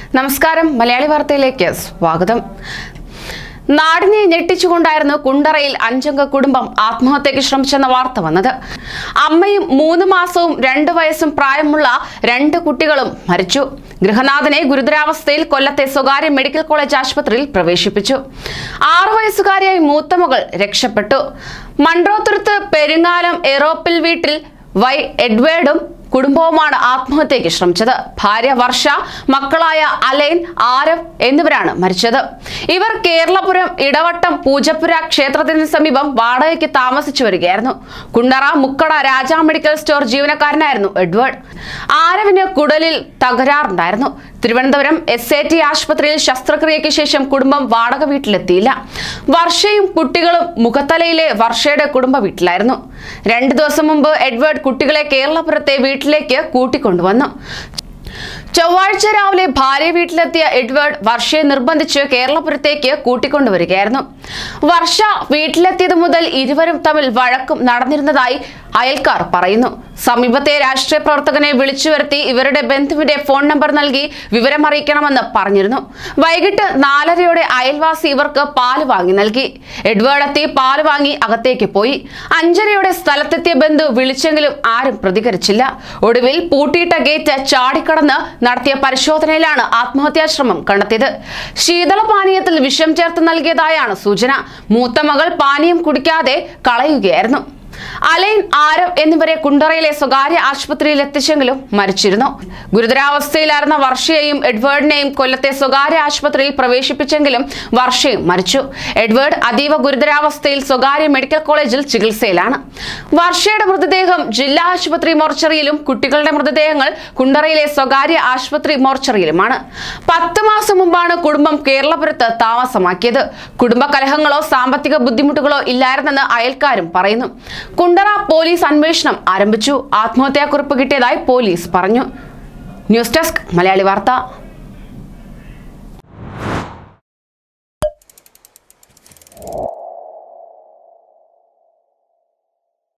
നമസ്കാരം മലയാളി വാർത്തയിലേക്ക് സ്വാഗതം നാടിനെ ഞെട്ടിച്ചുകൊണ്ടായിരുന്നു കുണ്ടറയിൽ അഞ്ചംഗ കുടുംബം ആത്മഹത്യയ്ക്ക് ശ്രമിച്ചെന്ന വാർത്ത വന്നത് അമ്മയും മൂന്ന് മാസവും രണ്ട് വയസ്സും പ്രായമുള്ള രണ്ട് കുട്ടികളും മരിച്ചു ഗൃഹനാഥനെ ഗുരുതരാവസ്ഥയിൽ കൊല്ലത്തെ സ്വകാര്യ മെഡിക്കൽ കോളേജ് ആശുപത്രിയിൽ പ്രവേശിപ്പിച്ചു ആറു വയസ്സുകാരിയായി മൂത്തമകൾ രക്ഷപ്പെട്ടു മൺട്രോത്തുരുത്ത് പെരുങ്ങാലം എറോപ്പിൽ വീട്ടിൽ വൈ എഡ്വേർഡും കുടുംബവുമാണ് ആത്മഹത്യയ്ക്ക് ശ്രമിച്ചത് ഭാര്യ വർഷ മക്കളായ അലൈൻ ആരവ് എന്നിവരാണ് മരിച്ചത് ഇവർ കേരളപുരം ഇടവട്ടം പൂജപ്പുര ക്ഷേത്രത്തിന് സമീപം വാടകയ്ക്ക് താമസിച്ചു വരികയായിരുന്നു കുണ്ടറ മുക്കട രാജാ മെഡിക്കൽ സ്റ്റോർ ജീവനക്കാരനായിരുന്നു എഡ്വേർഡ് ആരവിന് കുടലിൽ തകരാറുണ്ടായിരുന്നു തിരുവനന്തപുരം എസ് എ ടി ആശുപത്രിയിൽ ശസ്ത്രക്രിയയ്ക്ക് ശേഷം കുടുംബം വാടക വീട്ടിലെത്തിയില്ല വർഷയും കുട്ടികളും മുഖത്തലയിലെ വർഷയുടെ കുടുംബ വീട്ടിലായിരുന്നു രണ്ടു ദിവസം മുമ്പ് എഡ്വേർഡ് കുട്ടികളെ കേരളപുരത്തെ വീട്ടിലേക്ക് കൂട്ടിക്കൊണ്ടുവന്നു ചൊവ്വാഴ്ച രാവിലെ ഭാര്യ വീട്ടിലെത്തിയ എഡ്വേർഡ് വർഷയെ നിർബന്ധിച്ച് കേരളപുരത്തേക്ക് കൂട്ടിക്കൊണ്ടുവരികയായിരുന്നു വർഷ വീട്ടിലെത്തിയത് മുതൽ ഇരുവരും തമ്മിൽ വഴക്കും നടന്നിരുന്നതായി അയൽക്കാർ പറയുന്നു സമീപത്തെ രാഷ്ട്രീയ പ്രവർത്തകനെ വിളിച്ചു വരുത്തി ഇവരുടെ ബന്ധുവിന്റെ ഫോൺ നമ്പർ നൽകി വിവരമറിയിക്കണമെന്ന് പറഞ്ഞിരുന്നു വൈകിട്ട് നാലരയോടെ അയൽവാസി ഇവർക്ക് പാല് വാങ്ങി നൽകി എഡ്വേർഡ് എത്തി പാല് വാങ്ങി അകത്തേക്ക് പോയി അഞ്ചരയോടെ സ്ഥലത്തെത്തിയ ബന്ധു വിളിച്ചെങ്കിലും ആരും പ്രതികരിച്ചില്ല ഒടുവിൽ പൂട്ടിയിട്ട ഗേറ്റ് ചാടിക്കടന്ന് നടത്തിയ പരിശോധനയിലാണ് ആത്മഹത്യാശ്രമം കണ്ടെത്തിയത് ശീതളപാനീയത്തിൽ വിഷം ചേർത്ത് നൽകിയതായാണ് സൂചന മൂത്ത മകൾ പാനീയം കുടിക്കാതെ കളയുകയായിരുന്നു അലൈൻ ആരവ് എന്നിവരെ കുണ്ടറയിലെ സ്വകാര്യ ആശുപത്രിയിൽ എത്തിച്ചെങ്കിലും മരിച്ചിരുന്നു ഗുരുതരാവസ്ഥയിലായിരുന്ന വർഷയെയും എഡ്വേർഡിനെയും കൊല്ലത്തെ സ്വകാര്യ ആശുപത്രിയിൽ പ്രവേശിപ്പിച്ചെങ്കിലും വർഷയും മരിച്ചു എഡ്വേർഡ് അതീവ ഗുരുതരാവസ്ഥയിൽ സ്വകാര്യ മെഡിക്കൽ കോളേജിൽ ചികിത്സയിലാണ് വർഷയുടെ മൃതദേഹം ജില്ലാ ആശുപത്രി മോർച്ചറിയിലും കുട്ടികളുടെ മൃതദേഹങ്ങൾ കുണ്ടറയിലെ സ്വകാര്യ ആശുപത്രി മോർച്ചറിയിലുമാണ് പത്ത് മാസം മുമ്പാണ് കുടുംബം കേരളപുരത്ത് താമസമാക്കിയത് കുടുംബ കലഹങ്ങളോ സാമ്പത്തിക ബുദ്ധിമുട്ടുകളോ ഇല്ലായിരുന്നെന്ന് അയൽക്കാരും പറയുന്നു കുണ്ടറ പോലീസ് അന്വേഷണം ആരംഭിച്ചു ആത്മഹത്യാക്കുറിപ്പ് കിട്ടിയതായി പോലീസ് പറഞ്ഞു ന്യൂസ് ഡെസ്ക് മലയാളി വാർത്ത